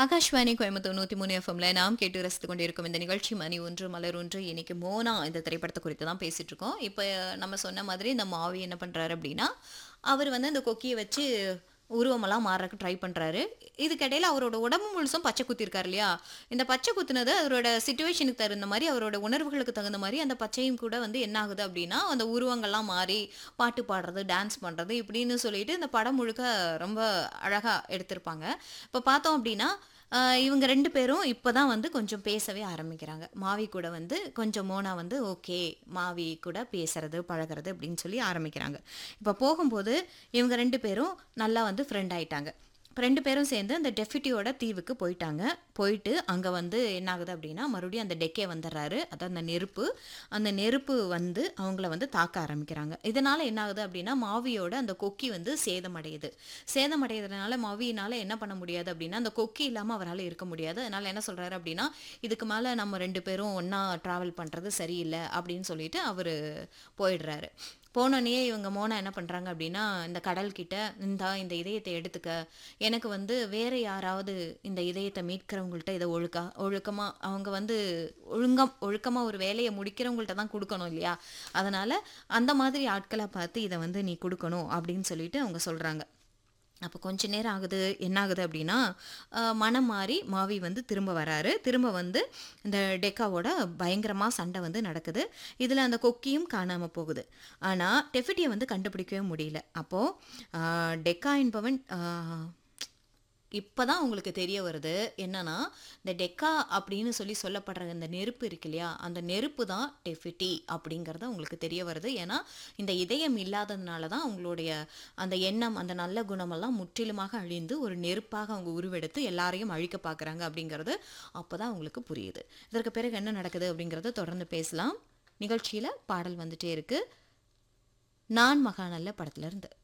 ஆகாஷ்வாணி கோயம்புத்தூர் நூத்தி மூணு எஃப்எம்ல நாம் கேட்டு ரசித்துக் கொண்டிருக்கும் இந்த நிகழ்ச்சி மணி ஒன்று மலர் ஒன்று இன்னைக்கு மோனா இந்த திரைப்படத்தை குறித்து தான் பேசிட்டு இருக்கோம் இப்போ நம்ம சொன்ன மாதிரி இந்த மாவி என்ன பண்றாரு அப்படின்னா அவர் வந்து அந்த கொக்கியை வச்சு உருவமெல்லாம் மாறக்கு ட்ரை பண்றாரு இதுக்கிடையில அவரோட உடம்பு முழுசும் பச்சை குத்திருக்காரு இல்லையா இந்த பச்சை குத்துனது அவரோட சுச்சுவேஷனுக்கு தகுந்த மாதிரி அவரோட உணர்வுகளுக்கு தகுந்த மாதிரி அந்த பச்சையும் கூட வந்து என்ன ஆகுது அப்படின்னா அந்த உருவங்கள்லாம் மாறி பாட்டு பாடுறது டான்ஸ் பண்றது இப்படின்னு சொல்லிட்டு இந்த படம் முழுக்க ரொம்ப அழகா எடுத்திருப்பாங்க இப்போ பார்த்தோம் அப்படின்னா ஆஹ் இவங்க ரெண்டு பேரும் இப்போதான் வந்து கொஞ்சம் பேசவே ஆரம்பிக்கிறாங்க மாவி கூட வந்து கொஞ்சம் மோனா வந்து ஓகே மாவி கூட பேசுறது பழகுறது அப்படின்னு சொல்லி ஆரம்பிக்கிறாங்க இப்போ போகும்போது இவங்க ரெண்டு பேரும் நல்லா வந்து ஃப்ரெண்ட் ஆயிட்டாங்க இப்போ ரெண்டு பேரும் சேர்ந்து அந்த டெஃபிட்டியோட தீவுக்கு போயிட்டாங்க போயிட்டு அங்கே வந்து என்ன ஆகுது அப்படின்னா மறுபடியும் அந்த டெக்கே வந்துடுறாரு அதான் அந்த நெருப்பு அந்த நெருப்பு வந்து அவங்கள வந்து தாக்க ஆரம்பிக்கிறாங்க இதனால என்ன ஆகுது அப்படின்னா மாவியோட அந்த கொக்கி வந்து சேதமடையுது சேதமடைகிறதுனால மாவியினால என்ன பண்ண முடியாது அப்படின்னா அந்த கொக்கி இல்லாமல் அவரால் இருக்க முடியாது அதனால என்ன சொல்றாரு அப்படின்னா இதுக்கு மேலே நம்ம ரெண்டு பேரும் ஒன்றா ட்ராவல் பண்ணுறது சரியில்லை அப்படின்னு சொல்லிட்டு அவர் போயிடுறாரு போனோடனே இவங்க மோனா என்ன பண்ணுறாங்க அப்படின்னா இந்த கடல்கிட்ட இந்தா இந்த இதயத்தை எடுத்துக்க எனக்கு வந்து வேற யாராவது இந்த இதயத்தை மீட்கிறவங்கள்ட்ட இதை ஒழுக்கா ஒழுக்கமாக அவங்க வந்து ஒழுங்கம் ஒழுக்கமாக ஒரு வேலையை முடிக்கிறவங்கள்ட்ட தான் கொடுக்கணும் இல்லையா அதனால் அந்த மாதிரி ஆட்களை பார்த்து இதை வந்து நீ கொடுக்கணும் அப்படின்னு சொல்லிட்டு அவங்க சொல்கிறாங்க அப்போ கொஞ்ச நேரம் ஆகுது என்ன ஆகுது அப்படின்னா ஆஹ் மனம் மாறி மாவி வந்து திரும்ப வராரு திரும்ப வந்து இந்த டெக்காவோட பயங்கரமாக சண்டை வந்து நடக்குது இதில் அந்த கொக்கியும் காணாமல் போகுது ஆனால் டெஃபிட்டியை வந்து கண்டுபிடிக்கவே முடியல அப்போது டெக்கா என்பவன் ஆஹ் இப்போ தான் உங்களுக்கு தெரிய வருது என்னன்னா இந்த டெக்கா அப்படின்னு சொல்லி சொல்லப்படுற இந்த நெருப்பு இருக்கு இல்லையா அந்த நெருப்பு தான் டெஃபிட்டி அப்படிங்கிறது உங்களுக்கு தெரிய வருது ஏன்னா இந்த இதயம் இல்லாததுனால தான் அவங்களுடைய அந்த எண்ணம் அந்த நல்ல குணமெல்லாம் முற்றிலுமாக அழிந்து ஒரு நெருப்பாக அவங்க உருவெடுத்து எல்லாரையும் அழிக்க பார்க்குறாங்க அப்படிங்கிறது அப்போ தான் அவங்களுக்கு புரியுது இதற்கு பிறகு என்ன நடக்குது அப்படிங்கிறத தொடர்ந்து பேசலாம் நிகழ்ச்சியில் பாடல் வந்துட்டே இருக்கு நான் மகாநல்ல படத்துல இருந்து